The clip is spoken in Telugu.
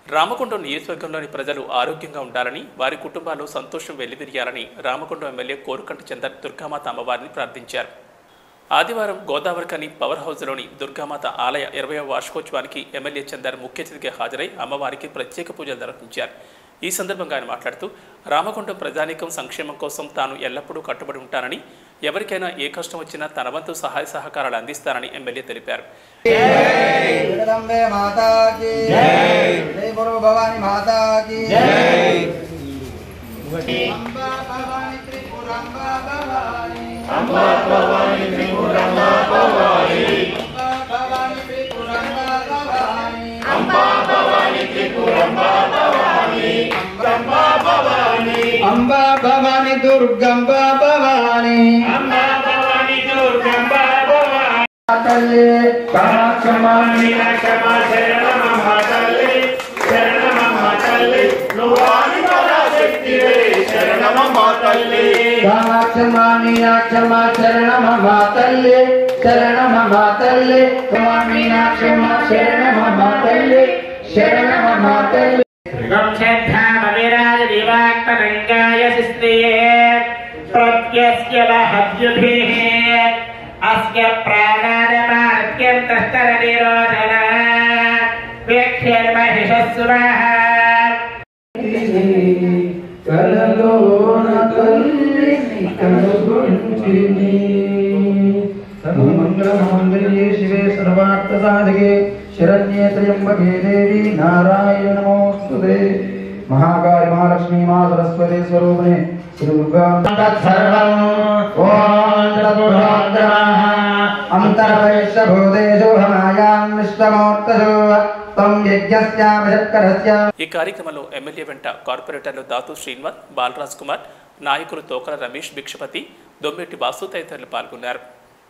రామగుండం నియోజకవర్గంలోని ప్రజలు ఆరోగ్యంగా ఉండాలని వారి కుటుంబాలు సంతోషం వెల్లివిరియాలని రామగుండం ఎమ్మెల్యే కోరుకంటి చందర్ దుర్గామాత అమ్మవారిని ప్రార్థించారు ఆదివారం గోదావరికని పవర్ హౌస్లోని దుర్గామాత ఆలయ ఇరవై వార్షికోత్సవానికి ఎమ్మెల్యే చందర్ ముఖ్య అతిథిగా హాజరై అమ్మవారికి ప్రత్యేక పూజలు నిర్వహించారు ఈ సందర్భంగా ఆయన మాట్లాడుతూ రామగుండం ప్రజానీకం సంక్షేమం కోసం తాను ఎల్లప్పుడూ కట్టుబడి ఉంటానని ఎవరికైనా ఏ కష్టం వచ్చినా తన వంతు సహాయ సహకారాలు అందిస్తానని ఎమ్మెల్యే తెలిపారు జగదంబే మాతా కీ జై గురు భవాని మాతా కీ అంబా భవాని త్రిపురంబ భవాని అంబా భవాని త్రిపురంబ భవాని అంబా భవాని త్రిపురంబ భవాని అంబా భవాని అంబా భవాని దుర్గంబ భవాని అంబా భవాని దుర్గంబ భవాని తల్లి కామాక్షమాని క్షమా శరణమమ్మ తల్లి శరణమమ్మ తల్లి నువ్వాని పరాశక్తివే శరణమమ్మ తల్లి కామాక్షమాని క్షమా శరణమమ్మ తల్లి శరణమమ్మ తల్లి కామీనాక్షమ శరణమమ్మ తల్లి శరణమమ్మ తల్లి దివాక్తరంగాయ శిస్త్రియే ప్రత్యస్య లహద్యుభిः అస్య ప్రాణాయమాత్యంతస్తర నిరోధన వ్యాఖ్యర్మహిషస్సువः కలలోన తల్లిని కనుగొంటిని సర్వమంగళమాంగళ్యే శివే సర్వార్థ సాధకే శరణ్యే త్ర్యంబకే దేవి నారాయణ నమోస్తుతే మహాకాళి మహాలక్ష్మీ మా సరస్వతి స్వరూపిణి శ్రీ దుర్గా తత్సర్వం ఓం తద్భ్రాంతరాః అంతర్వైశ్వభూతేషు హమాయాం విశ్వమూర్తజో త్వం యజ్ఞస్యాభిషత్కరస్య ఈ కార్యక్రమంలో ఎమ్మెల్యే వెంట కార్పొరేటర్లు దాతు శ్రీనివాస్ బాలరాజ్ కుమార్ నాయకులు తోకల రమేష్ భిక్షపతి దొమ్మెట్టి బాసు తదితరులు పాల్గొన్నారు